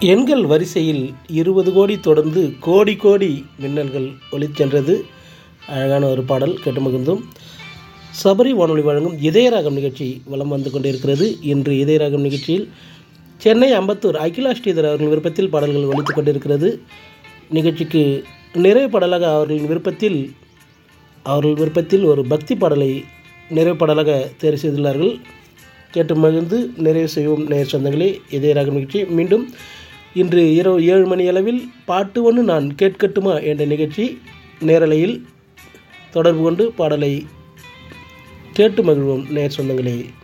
எண்கள் வரிசையில் இருபது கோடி தொடர்ந்து கோடி கோடி மின்னல்கள் ஒளிச்சென்றது அழகான ஒரு பாடல் கேட்டு மகிழ்ந்தோம் சபரி வானொலி வழங்கும் இதயராகம் நிகழ்ச்சி வலம் வந்து கொண்டிருக்கிறது இன்று இதயராகம் நிகழ்ச்சியில் சென்னை அம்பத்தூர் அகிலா ஸ்ரீதர் அவர்கள் விருப்பத்தில் பாடல்கள் ஒலித்து கொண்டிருக்கிறது நிகழ்ச்சிக்கு நிறைவு பாடலாக அவர்களின் விருப்பத்தில் அவர்கள் விருப்பத்தில் ஒரு பக்தி பாடலை நிறைவு பாடலாக தேர்வு செய்துள்ளார்கள் கேட்டு மகிழ்ந்து நிறைவு செய்வோம் நேர் சொந்தங்களே இதயராகம் நிகழ்ச்சி மீண்டும் இன்று இரவு ஏழு மணி அளவில் பாட்டு ஒன்று நான் கேட்கட்டுமா என்ற நிகழ்ச்சி நேரலையில் தொடர்பு கொண்டு பாடலை கேட்டு மகிழ்வோம் நேர் சொந்தங்களே